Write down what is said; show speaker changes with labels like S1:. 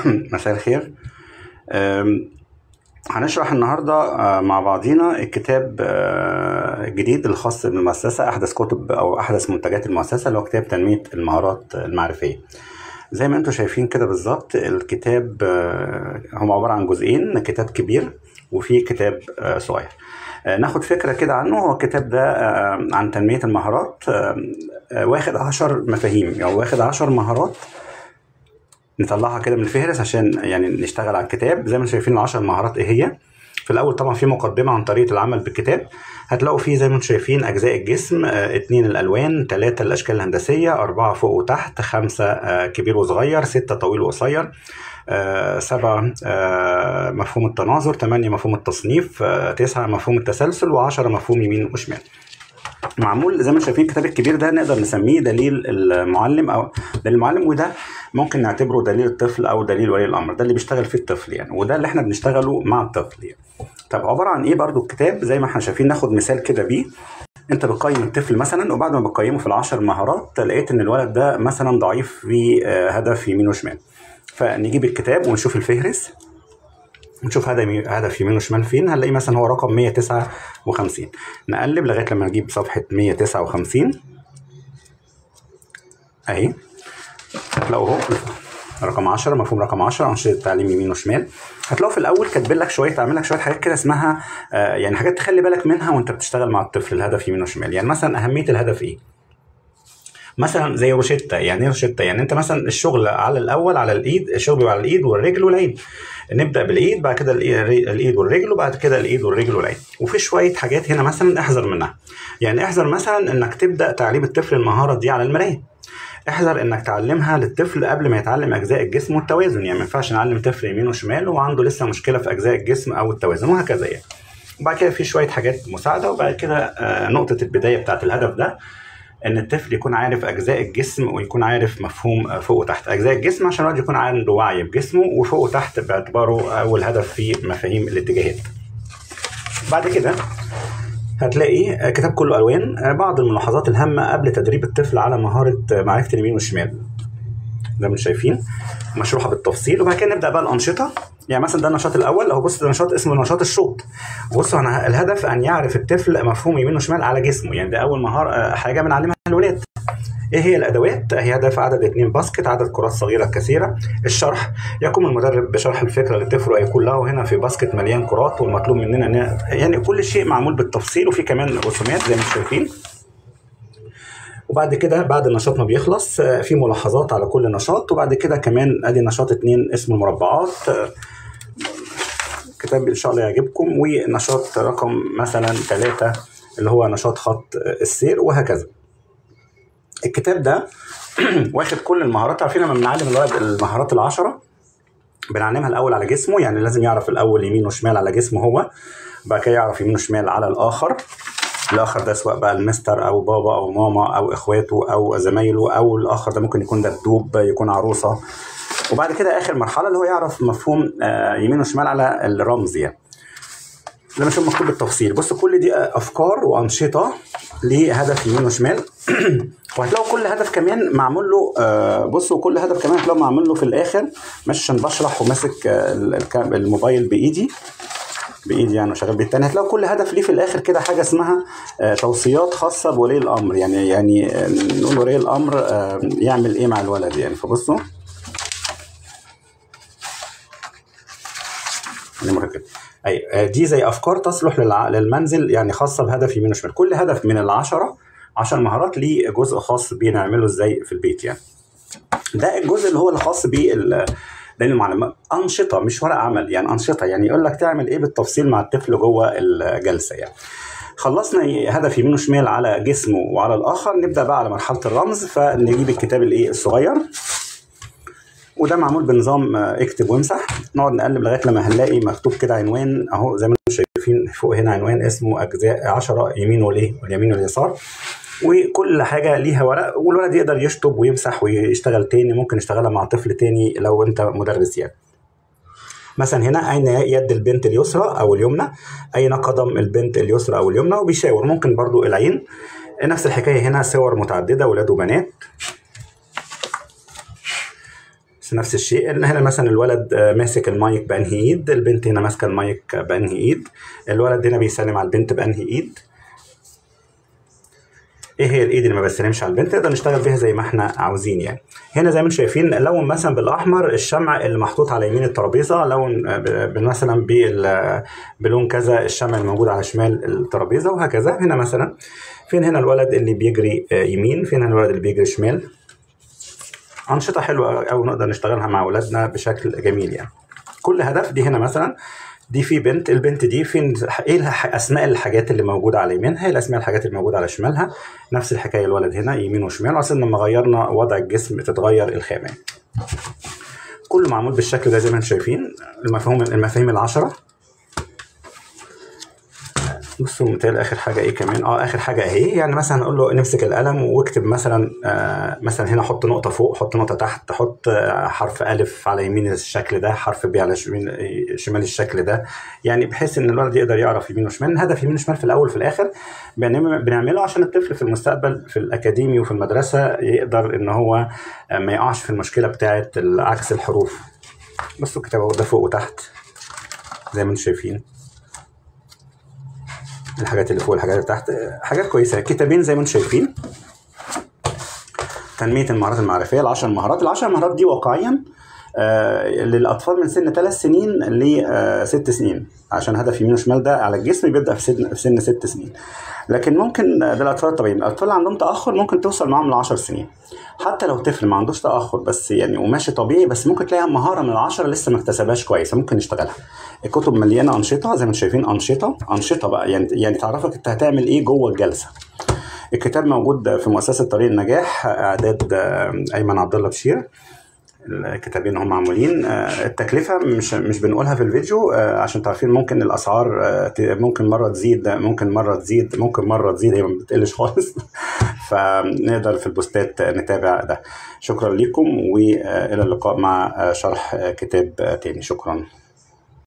S1: مساء الخير أم، هنشرح النهاردة آه، مع بعضينا الكتاب آه، الجديد الخاص بالمؤسسة أحدث كتب أو أحدث منتجات المؤسسة اللي هو كتاب تنمية المهارات المعرفية زي ما انتم شايفين كده بالظبط الكتاب آه، هو عبارة عن جزئين كتاب كبير وفي كتاب آه، صغير آه، ناخد فكرة كده عنه هو الكتاب ده آه، عن تنمية المهارات آه، آه، واخد عشر مفاهيم يعني واخد عشر مهارات نطلعها كده من الفهرس عشان يعني نشتغل على الكتاب زي ما انتم شايفين العشر مهارات ايه هي في الاول طبعا في مقدمه عن طريقه العمل بالكتاب هتلاقوا فيه زي ما انتم شايفين اجزاء الجسم آه، اتنين الالوان تلاتة الاشكال الهندسيه اربعه فوق وتحت خمسه آه، كبير وصغير سته طويل وقصير آه، سبعة آه، مفهوم التناظر ثمانية مفهوم التصنيف آه، تسعة مفهوم التسلسل وعشرة مفهوم يمين وشمال معمول زي ما انتم شايفين الكتاب الكبير ده نقدر نسميه دليل المعلم او دليل المعلم وده ممكن نعتبره دليل الطفل او دليل ولي الامر ده اللي بيشتغل فيه الطفل يعني وده اللي احنا بنشتغله مع الطفل يعني طب عباره عن ايه برضو الكتاب زي ما احنا شايفين ناخد مثال كده بيه انت بتقيم الطفل مثلا وبعد ما بتقيمه في العشر مهارات لقيت ان الولد ده مثلا ضعيف في آه، هدف يمين وشمال فنجيب الكتاب ونشوف الفهرس ونشوف هدف هدف يمين وشمال فين هنلاقي مثلا هو رقم 159 نقلب لغايه لما نجيب صفحه 159 اهي هتلاقوا اهو رقم 10 مفهوم رقم 10 انشطه التعليم يمين وشمال هتلاقوا في الاول كاتبين لك شويه عامل لك شويه حاجات كده اسمها آه يعني حاجات تخلي بالك منها وانت بتشتغل مع الطفل الهدف يمين وشمال يعني مثلا اهميه الهدف ايه مثلا زي روشيتا يعني ايه روشيتا يعني انت مثلا الشغل على الاول على الايد الشغل بيبقى على الايد والرجل والعين نبدا بالايد بعد كده الإي- الايد والرجل وبعد كده الايد والرجل والعين وفي شويه حاجات هنا مثلا احذر منها يعني احذر مثلا انك تبدا تعليم الطفل المهاره دي على المرايه احذر انك تعلمها للطفل قبل ما يتعلم اجزاء الجسم والتوازن يعني ما ينفعش نعلم طفل يمين وشمال وعنده لسه مشكله في اجزاء الجسم او التوازن وهكذا يعني وبعد كده في شويه حاجات مساعده وبعد كده آه، نقطه البدايه بتاعت الهدف ده ان الطفل يكون عارف اجزاء الجسم ويكون عارف مفهوم آه، فوق وتحت اجزاء الجسم عشان الواحد يكون عنده وعي بجسمه وفوق وتحت باعتباره اول هدف في مفاهيم الاتجاهات بعد كده هتلاقي آه، كتاب كله الوان آه، بعض الملاحظات الهامه قبل تدريب الطفل على مهاره آه، معرفه اليمين والشمال زي ما انتم شايفين مشروحه بالتفصيل وبعد كده نبدا بقى الانشطه يعني مثلا ده النشاط الاول اهو بص ده نشاط اسمه نشاط الشوط بصوا انا الهدف ان يعرف الطفل مفهوم يمين وشمال على جسمه يعني ده اول مهاره آه، حاجه بنعلمها للولاد ايه هي الادوات هي هدف عدد اثنين باسكت عدد كرات صغيره كثيره الشرح يقوم المدرب بشرح الفكره للطفل ويكون له هنا في باسكت مليان كرات والمطلوب مننا إن يعني كل شيء معمول بالتفصيل وفي كمان رسومات زي ما انتم شايفين وبعد كده بعد النشاط ما بيخلص آه، في ملاحظات على كل نشاط وبعد كده كمان ادي نشاط اتنين اسمه المربعات آه، كتاب ان شاء الله يعجبكم ونشاط رقم مثلا ثلاثة اللي هو نشاط خط آه، السير وهكذا الكتاب ده واخد كل المهارات عارفين لما بنعلم الولد المهارات العشرة بنعلمها الاول على جسمه يعني لازم يعرف الاول يمين وشمال على جسمه هو بعد كده يعرف يمين وشمال على الاخر الاخر ده سواء بقى المستر او بابا او ماما او اخواته او زمايله او الاخر ده ممكن يكون دبدوب يكون عروسه وبعد كده اخر مرحله اللي هو يعرف مفهوم آه، يمين وشمال على الرمز يعني زي ما شوف مكتوب بالتفصيل بص كل دي افكار وانشطه لهدف يمين وشمال وهتلاقوا كل هدف كمان معمول له آه، بصوا كل هدف كمان هتلاقوا معمول له في الاخر مش عشان بشرح وماسك آه، ال- الكام- الموبايل بايدي بايدي يعني وشغال بالتاني هتلاقوا كل هدف ليه في الاخر كده حاجه اسمها آه، توصيات خاصه بولي الامر يعني يعني آه، نقول ولي الامر آه، يعمل ايه مع الولد يعني فبصوا نمرة كده اي آه، دي زي افكار تصلح للع... للمنزل يعني خاصه بهدف يمين وشمال كل هدف من العشره عشر مهارات ليه جزء خاص بيه نعمله ازاي في البيت يعني ده الجزء اللي هو الخاص بال دليل المعلم انشطه مش ورق عمل يعني انشطه يعني يقول لك تعمل ايه بالتفصيل مع الطفل جوه الجلسه يعني خلصنا هدف يمين وشمال على جسمه وعلى الاخر نبدا بقى على مرحله الرمز فنجيب الكتاب الايه الصغير وده معمول بنظام آه، اكتب وامسح نقعد نقلب لغايه لما هنلاقي مكتوب كده عنوان اهو زي ما انتم شايفين فوق هنا عنوان اسمه اجزاء 10 يمين والايه واليمين واليسار وكل حاجه ليها ورق والولد يقدر يشطب ويمسح ويشتغل تاني ممكن يشتغلها مع طفل تاني لو انت مدرس يعني مثلا هنا اين يد البنت اليسرى او اليمنى اين قدم البنت اليسرى او اليمنى وبيشاور ممكن برضو العين نفس الحكايه هنا صور متعدده ولاد وبنات نفس الشيء ان هنا مثلا الولد آه، ماسك المايك بانهي ايد البنت هنا ماسكه المايك بانهي ايد الولد هنا بيسلم على البنت بانهي ايد ايه هي الايد اللي ما بستلمش على البنت نقدر نشتغل بيها زي ما احنا عاوزين يعني هنا زي ما انتم شايفين لون مثلا بالاحمر الشمع اللي محطوط على يمين الترابيزه لون آه، ب- مثلا بال- بلون كذا الشمع اللي موجود على شمال الترابيزه وهكذا هنا مثلا فين هنا الولد اللي بيجري آه، يمين فين هنا الولد اللي بيجري شمال أنشطة حلوة أوي نقدر نشتغلها مع أولادنا بشكل جميل يعني كل هدف دي هنا مثلا دي في بنت البنت دي فين ايه الح- اسماء الحاجات اللي موجوده على يمينها ايه الاسماء الحاجات اللي موجوده على شمالها نفس الحكايه الولد هنا يمين وشمال اصلا لما غيرنا وضع الجسم تتغير الخامه كله معمول بالشكل ده زي ما انتم شايفين المفاهيم المفاهيم العشره بصوا متهيألي اخر حاجه ايه كمان اه اخر حاجه اهي يعني مثلا نقول له نمسك القلم واكتب مثلا آه مثلا هنا حط نقطه فوق حط نقطه تحت حط آه حرف الف على يمين الشكل ده حرف ب على شمال شمال الشكل ده يعني بحيث ان الولد يقدر يعرف يمين وشمال الهدف يمين وشمال في الاول وفي الاخر بنعمل- بنعمله عشان الطفل في المستقبل في الاكاديمي وفي المدرسه يقدر ان هو آه، ما يقعش في المشكله بتاعه عكس الحروف بصوا الكتاب اهو ده فوق وتحت زي ما انتم شايفين الحاجات اللي فوق والحاجات اللي تحت حاجات كويسه كتابين زي ما انتم شايفين تنميه المهارات المعرفيه العشر مهارات العشر مهارات دي واقعيا آه للاطفال من سن ثلاث سنين لست سنين عشان هدف يمين وشمال ده على الجسم بيبدا في سن في سن ست سنين لكن ممكن ده الاطفال الطبيعيين الاطفال اللي عندهم تاخر ممكن توصل معاهم ل 10 سنين حتى لو طفل ما عندوش تاخر بس يعني وماشي طبيعي بس ممكن تلاقيها مهاره من العشره لسه ما اكتسبهاش كويس ممكن يشتغلها الكتب مليانه انشطه زي ما انتم شايفين انشطه انشطه بقى يعني يعني تعرفك انت هتعمل ايه جوه الجلسه الكتاب موجود في مؤسسه طريق النجاح اعداد آه، ايمن عبد الله بشير الكتابين هم معمولين آه، التكلفة مش مش بنقولها في الفيديو آه، عشان تعرفين ممكن الأسعار آه، ت- ممكن مرة تزيد ممكن مرة تزيد ممكن مرة تزيد هي ما بتقلش خالص فنقدر في البوستات نتابع ده شكرا لكم وإلى اللقاء مع آه، شرح آه، كتاب آه، تاني شكرا